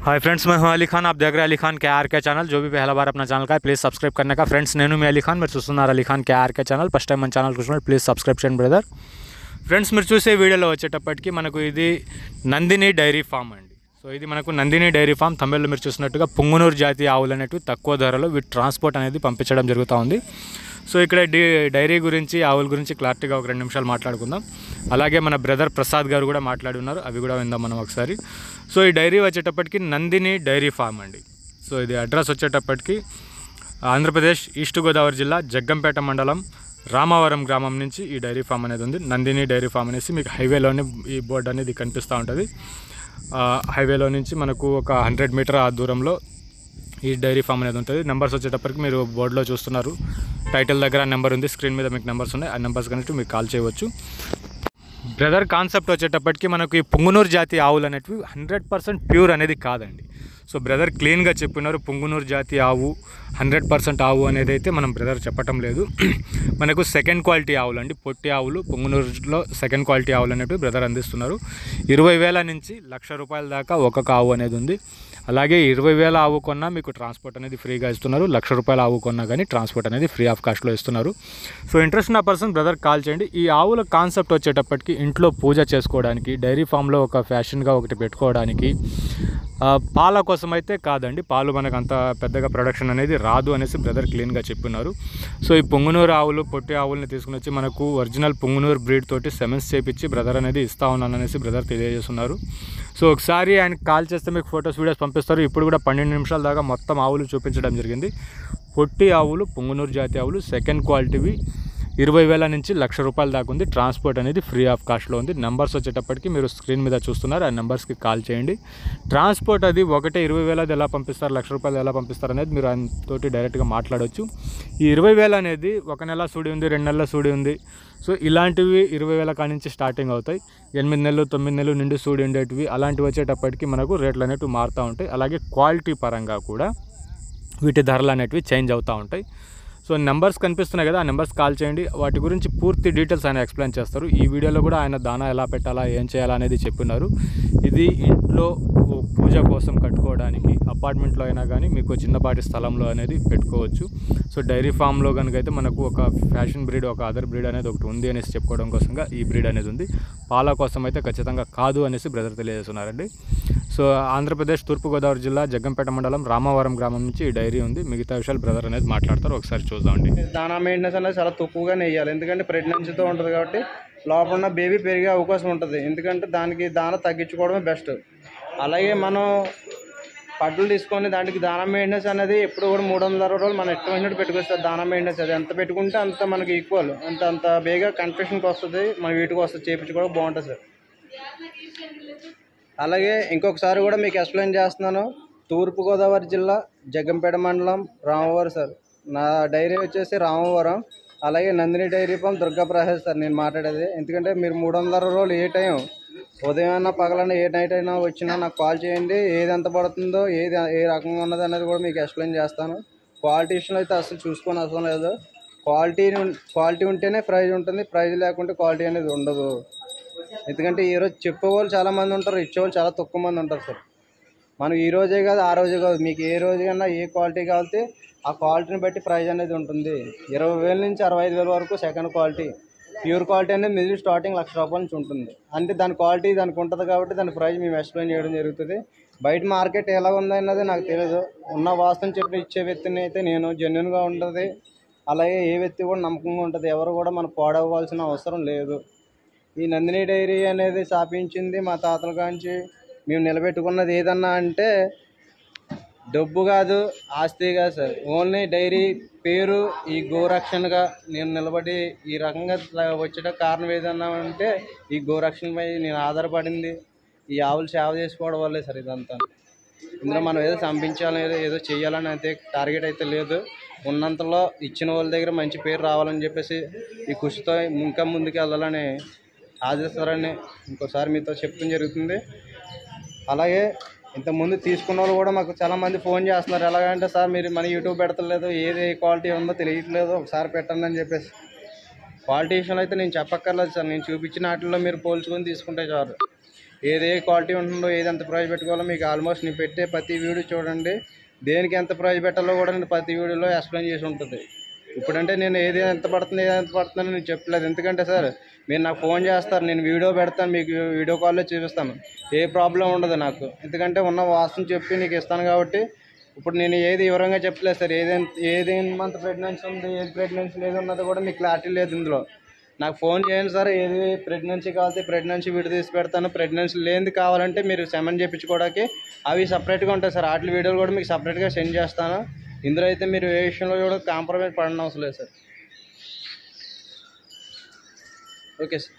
hi friends मैं हूं अली खान आप देख रहे हैं अली खान के आर के ఛానల్ जो भी पहला बार अपना ఛానల్ का ప్లీజ్ సబ్స్క్రైబ్ करने का ఫ్రెండ్స్ నేను మీ అలీ ఖాన్ మీరు చూస్తున్నారు Ali Khan K R K channel first time మన ఛానల్ చూస్తున్నారు ప్లీజ్ సబ్స్క్రైబ్ చేయండి బ్రదర్ ఫ్రెండ్స్ మీరు చూసే వీడియోలో వచ్చేటప్పటికి మనకు ఇది నందిని డైరీ ఫామ్ అండి సో ఇది మనకు నందిని డైరీ ఫామ్ తమిళ్లో మీరు చూసినట్టుగా పుంగునూరు జాతి ఆవులు అనేటివి తక్కువ ధరలో వీటి ట్రాన్స్పోర్ట్ అనేది పంపించడం జరుగుతూ ఉంది సో ఇక్కడ డి డైరీ గురించి ఆవుల గురించి క్లారిటీగా ఒక రెండు నిమిషాలు మాట్లాడుకుందాం అలాగే మన బ్రదర్ ప్రసాద్ గారు కూడా మాట్లాడి ఉన్నారు అవి కూడా విందాం మనం ఒకసారి సో ఈ డైరీ వచ్చేటప్పటికి నందిని డైరీ ఫామ్ అండి సో ఇది అడ్రస్ వచ్చేటప్పటికి ఆంధ్రప్రదేశ్ ఈస్ట్ గోదావరి జిల్లా జగ్గంపేట మండలం రామవరం గ్రామం నుంచి ఈ డైరీ ఫామ్ అనేది ఉంది నందిని డైరీ ఫామ్ అనేసి మీకు హైవేలోనే ఈ బోర్డు అనేది కనిపిస్తూ ఉంటుంది ఆ, హైవేలో నుంచి మనకు ఒక హండ్రెడ్ మీటర్ ఆ దూరంలో ఈ డైరీ ఫామ్ అనేది ఉంటుంది నెంబర్స్ వచ్చేటప్పటికి మీరు బోర్డులో చూస్తున్నారు టైటిల్ దగ్గర నెంబర్ ఉంది స్క్రీన్ మీద మీకు నెంబర్స్ ఉన్నాయి ఆ నెంబర్స్ కనుక మీకు కాల్ చేయవచ్చు బ్రదర్ కాన్సెప్ట్ వచ్చేటప్పటికి మనకు ఈ పుంగునూరు జాతి ఆవులు అనేటివి హండ్రెడ్ పర్సెంట్ ప్యూర్ అనేది కాదండి సో బ్రదర్ క్లీన్గా చెప్పినారు పుంగునూరు జాతి ఆవు హండ్రెడ్ పర్సెంట్ ఆవు అనేది అయితే మనం బ్రదర్ చెప్పటం లేదు మనకు సెకండ్ క్వాలిటీ ఆవులు అండి పొట్టి ఆవులు పుంగునూరులో సెకండ్ క్వాలిటీ ఆవులు అనేటివి బ్రదర్ అందిస్తున్నారు ఇరవై వేల నుంచి లక్ష రూపాయల దాకా ఒక్కొక్క ఆవు అనేది ఉంది అలాగే ఇరవై వేల ఆవు కొన్నా మీకు ట్రాన్స్పోర్ట్ అనేది ఫ్రీగా ఇస్తున్నారు లక్ష రూపాయల ఆవు కొన్నా కానీ ట్రాన్స్పోర్ట్ అనేది ఫ్రీ ఆఫ్ కాస్ట్లో ఇస్తున్నారు సో ఇంట్రెస్ట్ ఉన్న పర్సన్ బ్రదర్ కాల్ చేయండి ఈ ఆవుల కాన్సెప్ట్ వచ్చేటప్పటికి ఇంట్లో పూజ చేసుకోవడానికి డైరీ ఫామ్లో ఒక ఫ్యాషన్గా ఒకటి పెట్టుకోవడానికి ఆ, పాల కోసం అయితే కాదండి పాలు మనకు అంత పెద్దగా ప్రొడక్షన్ అనేది రాదు అనేసి బ్రదర్ క్లీన్గా చెప్పున్నారు సో ఈ పొంగునూరు ఆవులు పొట్టి ఆవుల్ని తీసుకుని వచ్చి మనకు ఒరిజినల్ పొంగునూరు బ్రీడ్ తోటి సెమెన్స్ చేపించి బ్రదర్ అనేది ఇస్తా ఉన్నాను అనేసి బ్రదర్ తెలియజేస్తున్నారు సో ఒకసారి ఆయనకి కాల్ చేస్తే మీకు ఫొటోస్ వీడియోస్ పంపిస్తారు ఇప్పుడు కూడా పన్నెండు నిమిషాల దాకా మొత్తం ఆవులు చూపించడం జరిగింది పొట్టి ఆవులు పొంగునూరు జాతి ఆవులు సెకండ్ క్వాలిటీవి ఇరవై వేల నుంచి లక్ష రూపాయల దాకా ఉంది ట్రాన్స్పోర్ట్ అనేది ఫ్రీ ఆఫ్ కాస్ట్లో ఉంది నెంబర్స్ వచ్చేటప్పటికి మీరు స్క్రీన్ మీద చూస్తున్నారు ఆ నెంబర్స్కి కాల్ చేయండి ట్రాన్స్పోర్ట్ అది ఒకటే ఇరవై వేలది ఎలా పంపిస్తారు లక్ష రూపాయలు ఎలా పంపిస్తారు అనేది మీరు ఆయనతోటి డైరెక్ట్గా మాట్లాడవచ్చు ఈ ఇరవై వేలు అనేది ఒక నెల సూడి ఉంది రెండు నెలల సూడి ఉంది సో ఇలాంటివి ఇరవై వేల కాడి నుంచి స్టార్టింగ్ అవుతాయి ఎనిమిది నెలలు తొమ్మిది నెలలు నిండి సూడి ఉండేటివి అలాంటివి వచ్చేటప్పటికి మనకు రేట్లు అనేటివి మారుతూ ఉంటాయి అలాగే క్వాలిటీ పరంగా కూడా వీటి ధరలు అనేటివి చేంజ్ అవుతూ ఉంటాయి సో నెంబర్స్ కనిపిస్తున్నాయి కదా ఆ నెంబర్స్ కాల్ చేయండి వాటి గురించి పూర్తి డీటెయిల్స్ ఆయన ఎక్స్ప్లెయిన్ చేస్తారు ఈ వీడియోలో కూడా ఆయన దానా ఎలా పెట్టాలా ఏం చేయాలా అనేది చెప్పినారు ఇది ఇంట్లో ఓ పూజ కోసం కట్టుకోవడానికి అపార్ట్మెంట్లో అయినా కానీ మీకు చిన్నపాటి స్థలంలో అనేది పెట్టుకోవచ్చు సో డైరీ ఫామ్లో కనుక అయితే మనకు ఒక ఫ్యాషన్ బ్రీడ్ ఒక అదర్ బ్రీడ్ అనేది ఒకటి ఉంది అనేసి చెప్పుకోవడం కోసంగా ఈ బ్రీడ్ అనేది ఉంది పాల కోసం అయితే ఖచ్చితంగా కాదు అనేసి బ్రదర్ తెలియజేస్తున్నారండి సో ఆంధ్రప్రదేశ్ తూర్పుగోదావరి జిల్లా జగ్గంపేట మండలం రామవరం గ్రామం నుంచి ఈ డైరీ ఉంది మిగతా విషయాలు బ్రదర్ అనేది మాట్లాడతారు ఒకసారి చూద్దామండి దానా మెయింటెనెన్స్ అనేది చాలా తక్కువగా నెయ్యాలి ఎందుకంటే ప్రెగ్నెన్సీతో ఉంటుంది కాబట్టి లోపల ఉన్న బేబీ పెరిగే అవకాశం ఉంటుంది ఎందుకంటే దానికి దాన తగ్గించుకోవడమే బెస్ట్ అలాగే మనం పడ్డలు తీసుకొని దానికి దానా మెయింటెనెన్స్ అనేది ఎప్పుడు కూడా మూడు వందల అరవై రోజులు మనం ఎట్లా వచ్చినట్టు పెట్టుకొస్తారు దానా మెయింటెనెన్స్ అది ఎంత పెట్టుకుంటే అంత మనకి ఈక్వల్ అంత అంత బేగా కన్ఫెషన్కి వస్తుంది మన వీటికి వస్తుంది చేపించుకోవడం బాగుంటుంది సార్ అలాగే ఇంకొకసారి కూడా మీకు ఎక్స్ప్లెయిన్ చేస్తున్నాను తూర్పుగోదావరి జిల్లా జగ్గంపేట మండలం రామవరం సార్ నా డైరీ వచ్చేసి రామవరం అలాగే Nandini dairy farm Durga Prasad sir నేను మాట్లాడేది ఎందుకంటే మీరు మూడు వందల అరవై రోజులు ఏ టైం ఉదయం అయినా పగలన్నా ఏ నైట్ అయినా వచ్చినా నాకు కాల్ చేయండి ఏది ఎంత పడుతుందో ఏది ఏ రకంగా ఉన్నది అనేది కూడా మీకు ఎక్స్ప్లెయిన్ చేస్తాను క్వాలిటీ విషయంలో అయితే అసలు చూసుకొని అవసరం లేదు క్వాలిటీ క్వాలిటీ ఉంటేనే ప్రైజ్ ఉంటుంది ప్రైజ్ లేకుంటే క్వాలిటీ అనేది ఉండదు ఎందుకంటే ఈరోజు చెప్పేవాళ్ళు చాలా మంది ఉంటారు ఇచ్చేవాళ్ళు చాలా తక్కువ మంది ఉంటారు సార్ మనం ఈ రోజే కాదు ఆ రోజే కాదు మీకు ఏ రోజు కన్నా ఏ క్వాలిటీ కావాలితే ఆ క్వాలిటీని బట్టి ప్రైజ్ అనేది ఉంటుంది ఇరవై వేల నుంచి అరవై ఐదు వేల వరకు సెకండ్ క్వాలిటీ ప్యూర్ క్వాలిటీ అనేది మిడిల్ స్టార్టింగ్ లక్ష రూపాయల నుంచి ఉంటుంది అంటే దాని క్వాలిటీ దానికి ఉంటుంది కాబట్టి దాని ప్రైస్ మేము ఎక్స్ప్లెయిన్ చేయడం జరుగుతుంది బయట మార్కెట్ ఎలా ఉందన్నది నాకు తెలియదు ఉన్న వాస్తవం చెప్పి ఇచ్చే వ్యక్తిని అయితే నేను జెన్యున్గా ఉంటుంది అలాగే ఏ వ్యక్తి కూడా నమ్మకంగా ఉంటుంది ఎవరు కూడా మనం పాడవలసిన అవసరం లేదు ఈ నందిని డైరీ అనేది స్థాపించింది మా తాతల కాంచి మేము నిలబెట్టుకున్నది ఏదన్నా అంటే డబ్బు కాదు ఆస్తి కాదు సార్ ఓన్లీ డైరీ పేరు ఈ గోరక్షణగా నేను నిలబడి ఈ రకంగా ఇట్లా వచ్చేట కారణం ఏదన్నా అంటే ఈ గోరక్షణపై నేను ఆధారపడింది ఈ ఆవులు సేవ చేసుకోవడం వల్లే సార్ ఇదంతా ఇందులో మనం ఏదో చంపించాలని ఏదో ఏదో చేయాలని అయితే టార్గెట్ అయితే లేదు ఉన్నంతలో ఇచ్చిన వాళ్ళ దగ్గర మంచి పేరు రావాలని చెప్పేసి ఈ కృషితో ఇంకా ముందుకు వెళ్ళాలని ఆశిస్తారని ఇంకోసారి మీతో చెప్తాం జరుగుతుంది అలాగే ఇంతకుముందు తీసుకున్న వాళ్ళు కూడా మాకు చాలా మంది ఫోన్ చేస్తున్నారు ఎలాగంటే సార్ మీరు మన యూట్యూబ్ పెడతలేదు ఏది క్వాలిటీ ఉందో తెలియట్లేదు ఒకసారి పెట్టండి అని చెప్పేసి క్వాలిటీ విషయంలో అయితే నేను చెప్పక్కర్లేదు సార్ నేను చూపించిన వాటిల్లో మీరు పోల్చుకొని తీసుకుంటే చాలు ఏది ఏ క్వాలిటీ ఉంటుందో ఏది ఎంత ప్రైస్ పెట్టుకోవాలో మీకు ఆల్మోస్ట్ నేను పెట్టే ప్రతి వీడియో చూడండి దేనికి ఎంత ప్రైస్ పెట్టాలో కూడా నేను ప్రతి వీడియోలో ఎక్స్ప్లెయిన్ చేసి ఉంటుంది ఇప్పుడంటే నేను ఏది ఎంత పడుతుంది ఏది ఎంత పడుతుందని నేను చెప్పలేదు ఎందుకంటే సార్ మీరు నాకు ఫోన్ చేస్తారు నేను వీడియో పెడతాను మీకు వీడియో కాల్లో చూపిస్తాను ఏ ప్రాబ్లం ఉండదు నాకు ఎందుకంటే ఉన్న వాస్తవం చెప్పి నీకు ఇస్తాను కాబట్టి ఇప్పుడు నేను ఏది వివరంగా చెప్పలేదు సార్ ఏది ఏది మంత్ ప్రెగ్నెన్సీ ఉంది ఏది ప్రెగ్నెన్సీ లేదు ఉన్నది కూడా మీకు క్లారిటీ లేదు ఇందులో నాకు ఫోన్ చేయండి సార్ ఏది ప్రెగ్నెన్సీ కావాలంటే ప్రెగ్నెన్సీ విడి తీసి పెడతాను ప్రెగ్నెన్సీ లేనిది కావాలంటే మీరు సెమెన్ చేయించుకోవడానికి అవి సపరేట్గా ఉంటాయి సార్ వాటి వీడియోలు కూడా మీకు సపరేట్గా సెండ్ చేస్తాను ఇందులో అయితే మీరు ఏ విషయంలో కూడా కాంప్రమైజ్ పడని అవసరం లేదు సార్ ఓకే సార్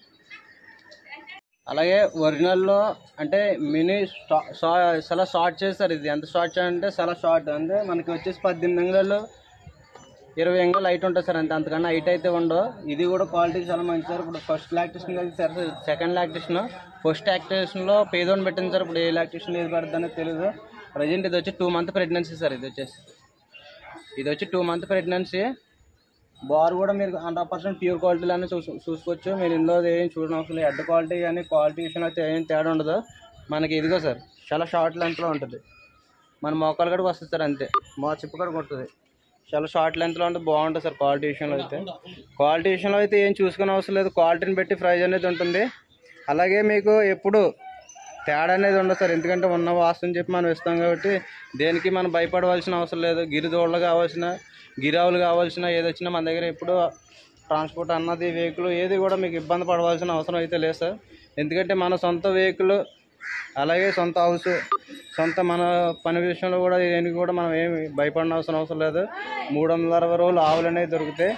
అలాగే ఒరిజినల్లో అంటే మినీ స్టా షా- చాలా షార్ట్ చేస్తారు ఇది ఎంత షార్ట్ అంటే చాలా షార్ట్ అంటే మనకి వచ్చేసి పద్దెనిమిది అంగుళాలు ఇరవై అంగుళాలు హైట్ ఉంటుంది సార్ అంతే అంతకన్నా హైట్ అయితే ఉండవు ఇది కూడా క్వాలిటీ చాలా మంచి సార్ ఇప్పుడు ఫస్ట్ లాక్టేషన్ కలిసి సార్ సెకండ్ లాక్టేషన్ ఫస్ట్ లాక్టేషన్లో పేదోని పెట్టింది సార్ ఇప్పుడు ఏ లాక్టేషన్ ఏది పడుతుందో తెలియదు ప్రజెంట్ ఇది వచ్చి టూ మంత్ ప్రెగ్నెన్సీ సార్ ఇది వచ్చేసి ఇది వచ్చి టూ మంత్ ప్రెగ్నెన్సీ బార్ కూడా మీరు హండ్రెడ్ పర్సెంట్ ప్యూర్ క్వాలిటీలోనే చూ చూసుకోవచ్చు మీరు ఇందులో ఏం చూడడం అవసరం లేదు హెడ్ క్వాలిటీ కానీ క్వాలిటీ విషయంలో అయితే ఏం తేడా ఉండదు మనకి ఇదిగో సార్ చాలా షార్ట్ లెంత్లో ఉంటుంది మన మోకాలు కూడా వస్తుంది సార్ అంతే మా చిప్పు కూడా కొడుతుంది చాలా షార్ట్ లెంత్లో ఉంటే బాగుంటుంది సార్ క్వాలిటీ విషయంలో అయితే క్వాలిటీ విషయంలో అయితే ఏం చూసుకునే అవసరం లేదు క్వాలిటీని బట్టి ప్రైజ్ అనేది ఉంటుంది అలాగే మీకు ఎప్పుడు తేడా అనేది ఉండదు సార్ ఎందుకంటే ఉన్న వాస్తవం చెప్పి మనం ఇస్తాం కాబట్టి దేనికి మనం భయపడవలసిన అవసరం లేదు గిరిదోళ్ళు కావాల్సిన గిరావులు కావాల్సిన ఏది వచ్చినా మన దగ్గర ఎప్పుడు ట్రాన్స్పోర్ట్ అన్నది వెహికల్ ఏది కూడా మీకు ఇబ్బంది పడవలసిన అవసరం అయితే లేదు సార్ ఎందుకంటే మన సొంత వెహికల్ అలాగే సొంత హౌస్ సొంత మన పని విషయంలో కూడా దేనికి కూడా మనం ఏమి భయపడిన అవసరం అవసరం లేదు మూడు వందల అరవై రోజులు ఆవులు అనేవి దొరుకుతాయి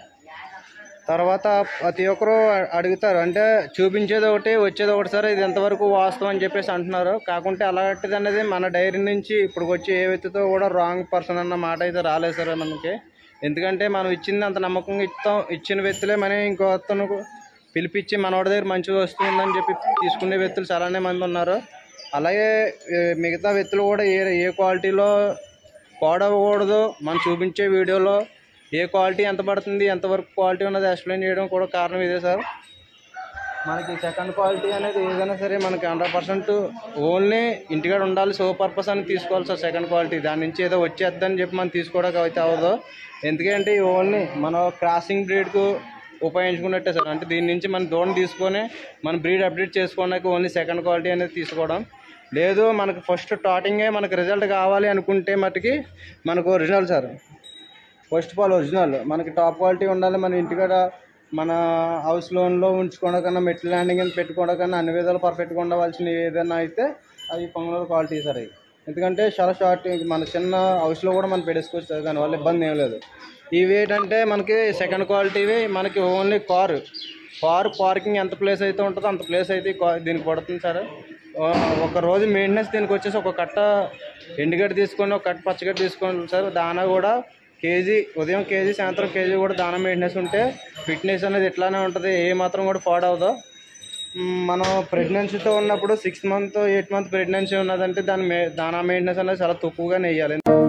తర్వాత ప్రతి ఒక్కరు అ- అడుగుతారు అంటే చూపించేది ఒకటి వచ్చేది ఒకటి సార్ ఇది ఎంతవరకు వాస్తవం అని చెప్పేసి అంటున్నారు కాకుంటే అలాంటిది అనేది మన డైరీ నుంచి ఇప్పుడు వచ్చి ఏ వ్యక్తితో కూడా రాంగ్ పర్సన్ అన్న మాట అయితే రాలేదు సార్ మనకి ఎందుకంటే మనం ఇచ్చింది అంత నమ్మకంగా ఇస్తాం ఇచ్చిన వ్యక్తులే మనం ఇంకో అతను పిలిపించి మనోడి దగ్గర మంచిగా వస్తుందని చెప్పి తీసుకునే వ్యక్తులు చాలానే మంది ఉన్నారు అలాగే ఏ, మిగతా వ్యక్తులు కూడా ఏ ఏ క్వాలిటీలో పాడవకూడదు మనం చూపించే వీడియోలో ఏ క్వాలిటీ ఎంత పడుతుంది ఎంతవరకు క్వాలిటీ ఉన్నది ఎక్స్ప్లెయిన్ చేయడం కూడా కారణం ఇదే సార్ మనకి సెకండ్ క్వాలిటీ అనేది ఏదైనా సరే మనకి హండ్రెడ్ పర్సెంట్ ఓన్లీ ఇంటికాడ ఉండాలి సో పర్పస్ అని తీసుకోవాలి సార్ సెకండ్ క్వాలిటీ దాని నుంచి ఏదో వచ్చేద్దని చెప్పి మనం తీసుకోవడానికి అయితే అవ్వదు ఎందుకంటే ఓన్లీ మన క్రాసింగ్ బ్రీడ్కు ఉపయోగించుకున్నట్టే సార్ అంటే దీని నుంచి మన దూడని తీసుకొని మన బ్రీడ్ అప్డేట్ చేసుకోవడానికి ఓన్లీ సెకండ్ క్వాలిటీ అనేది తీసుకోవడం లేదు మనకు ఫస్ట్ స్టార్టింగే మనకు రిజల్ట్ కావాలి అనుకుంటే మటుకి మనకు original sir first of all original మనకి టాప్ క్వాలిటీ ఉండాలి మన ఇంటికాడ మన హౌస్ లోన్లో ఉంచుకోవడం కన్నా మెట్ల ల్యాండింగ్ అని పెట్టుకోవడం కన్నా అన్ని విధాలు పర్ఫెక్ట్గా ఉండవలసిన ఏదైనా అయితే అవి పొంగల్ క్వాలిటీ సార్ అవి ఎందుకంటే చాలా షార్ట్ మన చిన్న హౌస్లో కూడా మనం పెట్టేసుకోవచ్చు సార్ దానివల్ల ఇబ్బంది ఏం లేదు ఇవి ఏంటంటే మనకి సెకండ్ క్వాలిటీవి మనకి ఓన్లీ కారు కారు పార్కింగ్ ఎంత ప్లేస్ అయితే ఉంటుందో అంత ప్లేస్ అయితే ఈ కా- దీనికి పడుతుంది సార్ ఆ, ఒక రోజు మెయింటెనెన్స్ దీనికి వచ్చేసి ఒక కట్ట ఎండుగడ్డ తీసుకొని ఒక కట్ట పచ్చగడ్డ తీసుకోండి సార్ దానా కూడా కేజీ ఉదయం కేజీ సాయంత్రం కేజీ కూడా దానా మెయింటెనెన్స్ ఉంటే ఫిట్నెస్ అనేది ఇట్లానే ఉంటుంది ఏ మాత్రం కూడా ఫాడ్ అవ్వదు మ్, మనం ప్రెగ్నెన్సీతో ఉన్నప్పుడు six month eight month pregnancy ఉన్నదంటే దాని మే దానా మెయింటెనెన్స్ అనేది చాలా తక్కువగానే వేయాలి